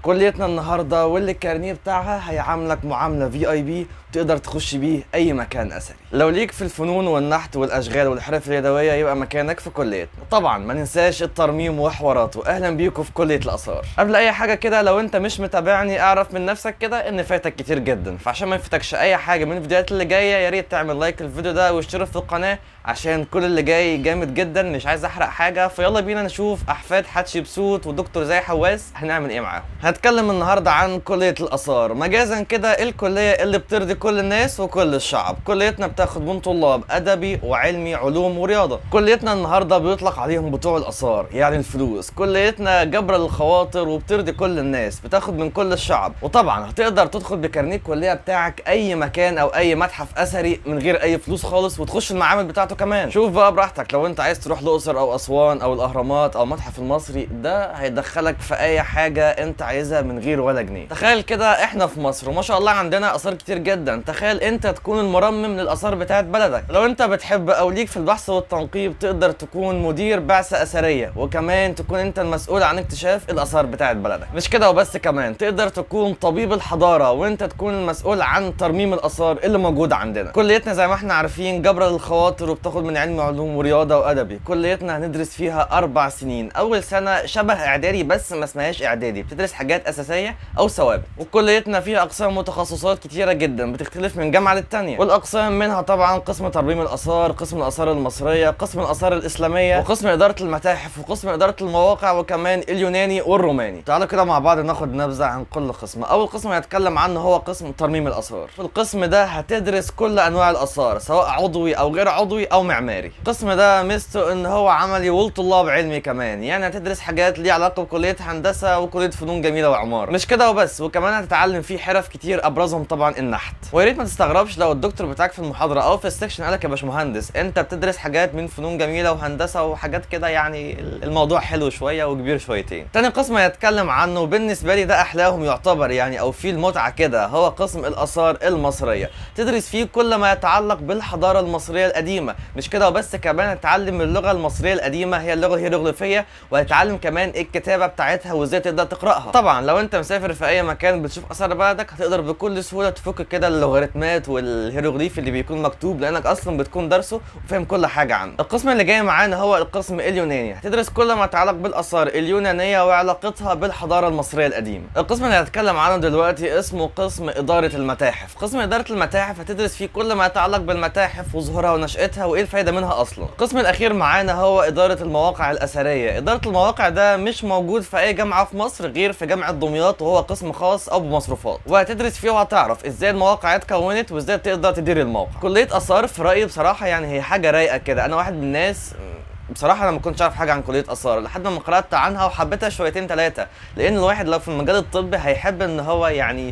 كليتنا النهارده واللي الكارنيه بتاعها هيعاملك معامله في اي بي تقدر تخش بيه اي مكان اثري لو ليك في الفنون والنحت والاشغال والحرف اليدويه يبقى مكانك في كليتنا طبعا ما ننساش الترميم وحواراته اهلا بيكم في كليه الاثار قبل اي حاجه كده لو انت مش متابعني اعرف من نفسك كده ان فاتك كتير جدا فعشان ما يفوتكش اي حاجه من الفيديوهات اللي جايه يا ريت تعمل لايك للفيديو ده واشترك في القناه عشان كل اللي جاي جامد جدا مش عايز احرق حاجه فيلا بينا نشوف احفاد حتشبسوت ودكتور زي حواس هنعمل ايه معاهم هنتكلم النهارده عن كليه الاثار مجازا كده الكليه اللي بترضي كل الناس وكل الشعب كليتنا بتاخد من طلاب ادبي وعلمي علوم ورياضه كليتنا النهارده بيطلق عليهم بتوع الاثار يعني الفلوس كليتنا جبر للخواطر وبترضي كل الناس بتاخد من كل الشعب وطبعا هتقدر تدخل بكارنيه الكليه بتاعك اي مكان او اي متحف اثري من غير اي فلوس خالص وتخش المعامل بتاعته كمان شوف بقى براحتك لو انت عايز تروح الاقصر او اسوان او الاهرامات او المتحف المصري ده هيدخلك في اي حاجه انت عايزها من غير ولا جنيه تخيل كده احنا في مصر وما شاء الله عندنا اثار كتير جدا تخيل انت تكون المرمم للاثار بتاعت بلدك لو انت بتحب او ليك في البحث والتنقيب تقدر تكون مدير بعثه اثريه وكمان تكون انت المسؤول عن اكتشاف الاثار بتاعت بلدك مش كده وبس كمان تقدر تكون طبيب الحضاره وانت تكون المسؤول عن ترميم الاثار اللي موجوده عندنا كليتنا زي ما احنا عارفين جبر للخواطر وبتاخد من علم علوم ورياضه وادبي كليتنا هندرس فيها اربع سنين اول سنه شبه اعدادي بس ما اسمهاش اعدادي بتدرس حاجات اساسيه او ثوابت وكليتنا فيها اقسام وتخصصات كتيره جدا بتختلف من جامعه للتانيه والاقسام منها طبعا قسم ترميم الاثار قسم الاثار المصريه قسم الاثار الاسلاميه وقسم اداره المتاحف وقسم اداره المواقع وكمان اليوناني والروماني تعالوا كده مع بعض ناخد نبذه عن كل قسم اول قسم هنتكلم عنه هو قسم ترميم الاثار في القسم ده هتدرس كل انواع الاثار سواء عضوي او غير عضوي او معماري القسم ده ميزته ان هو عملي ولطلاب علمي كمان يعني هتدرس حاجات ليها علاقه بكليه هندسه وكليه فنون جميله وعماره مش كده وبس وكمان هتتعلم فيه حرف كتير ابرزهم طبعا النحت ويا ريت ما تستغربش لو الدكتور بتاعك في المحاضره او في السكشن قالك يا باشمهندس انت بتدرس حاجات من فنون جميله وهندسه وحاجات كده يعني الموضوع حلو شويه وكبير شويتين تاني قسم هيتكلم عنه بالنسبه لي ده احلاهم يعتبر يعني او فيه المتعه كده هو قسم الاثار المصريه تدرس فيه كل ما يتعلق بالحضاره المصريه القديمه مش كده وبس كمان هتتعلم اللغه المصريه القديمه هي اللغه الهيروغليفيه وهتتعلم كمان الكتابه بتاعتها وازاي تقدر تقراها طبعا لو انت مسافر في اي مكان بتشوف اثار بلدك هتقدر بكل سهوله تفك كده اللوغاريتمات والهيروغليف اللي بيكون مكتوب لانك اصلا بتكون دارسه وفاهم كل حاجه عنه القسم اللي جاي معانا هو القسم اليوناني هتدرس كل ما يتعلق بالاثار اليونانيه وعلاقتها بالحضاره المصريه القديمه القسم اللي هنتكلم عنه دلوقتي اسمه قسم اداره المتاحف قسم اداره المتاحف هتدرس فيه كل ما يتعلق بالمتاحف وظهورها ونشاتها وايه الفايده منها اصلا القسم الاخير معانا هو اداره المواقع الاثريه اداره المواقع ده مش موجود في اي جامعه في مصر غير في جامعه دمياط وهو قسم خاص او بمصروفات وهتدرس فيه وهتعرف ازاي المواقع اتكونت وازاي تقدر تدير الموقع كليه اثار في رايي بصراحه يعني هي حاجه رايقه كده انا واحد من الناس بصراحة أنا ما كنتش أعرف حاجة عن كلية آثار لحد ما قرأت عنها وحبيتها شويتين ثلاثة لأن الواحد لو في المجال الطبي هيحب إن هو يعني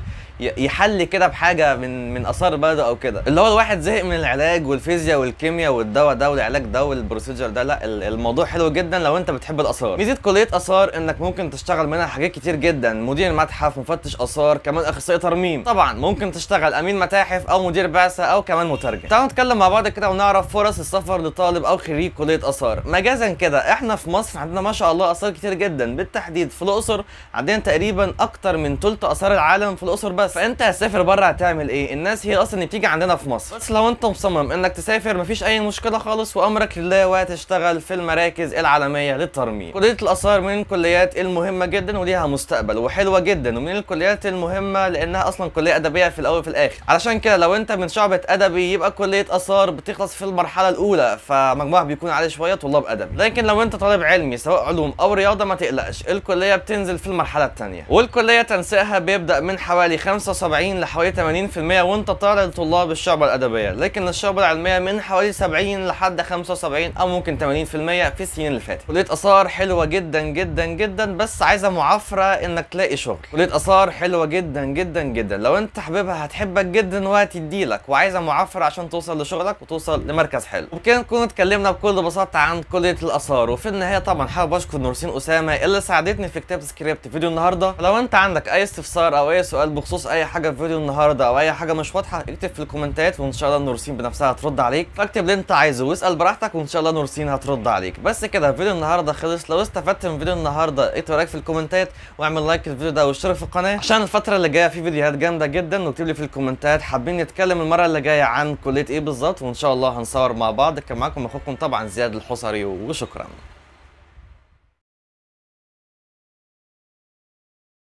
يحل كده بحاجه من من اثار بلده او كده اللي هو الواحد زهق من العلاج والفيزياء والكيمياء والدواء ده والعلاج ده والبروسيجر ده لا الموضوع حلو جدا لو انت بتحب الاثار ميزه كليه اثار انك ممكن تشتغل منها حاجات كتير جدا مدير متحف مفتش اثار كمان اخصائي ترميم طبعا ممكن تشتغل امين متاحف او مدير بعثه او كمان مترجم تعالوا نتكلم مع بعض كده ونعرف فرص السفر لطالب او خريج كليه اثار مجازا كده احنا في مصر عندنا ما شاء الله اثار كتير جدا بالتحديد في الاقصر عندنا تقريبا اكتر من ثلث اثار العالم في الاقصر بس فانت هتسافر بره هتعمل ايه الناس هي اصلا اللي بتيجي عندنا في مصر بس لو انت مصمم انك تسافر مفيش اي مشكله خالص وامرك لله وهتشتغل في المراكز العالميه للترميم كليه الاثار من الكليات المهمه جدا وليها مستقبل وحلوه جدا ومن الكليات المهمه لانها اصلا كليه ادبيه في الاول وفي الاخر علشان كده لو انت من شعبة ادبي يبقى كليه اثار بتخلص في المرحله الاولى فمجموعها بيكون عالي شويه طلاب ادب لكن لو انت طالب علمي سواء علوم او رياضه ما تقلقش الكليه بتنزل في المرحله الثانيه والكليه تنسيقها بيبدا من حوالي 75 لحوالي 80% وانت طالع لطلاب الشعبة الأدبية لكن الشعبة العلمية من حوالي 70 لحد 75 أو ممكن 80% في السنين اللي فاتت كلية آثار حلوة جدا جدا جدا بس عايزة معافرة إنك تلاقي شغل كلية آثار حلوة جدا جدا جدا لو أنت حاببها هتحبك جدا وهتديلك وعايزة معافرة عشان توصل لشغلك وتوصل لمركز حلو وبكده نكون اتكلمنا بكل بساطة عن كليه الاثار وفي النهايه طبعا حابب اشكر نورسين اسامه اللي ساعدتني في كتابه سكريبت فيديو النهارده لو انت عندك اي استفسار او اي سؤال بخصوص اي حاجه في فيديو النهارده او اي حاجه مش واضحه اكتب في الكومنتات وان شاء الله نورسين بنفسها هترد عليك فاكتب اللي انت عايزه واسال براحتك وان شاء الله نورسين هترد عليك بس كده فيديو النهارده خلص لو استفدت من فيديو النهارده اكتب رايك في الكومنتات واعمل لايك للفيديو ده واشترك في القناه عشان الفتره اللي جايه في فيديوهات جامده جدا واكتب لي في الكومنتات حابين نتكلم المره اللي جايه عن كليه ايه بالظبط وان شاء الله هنصور مع بعض كان معاكم اخوكم طبعا زياد الحصري وشكرا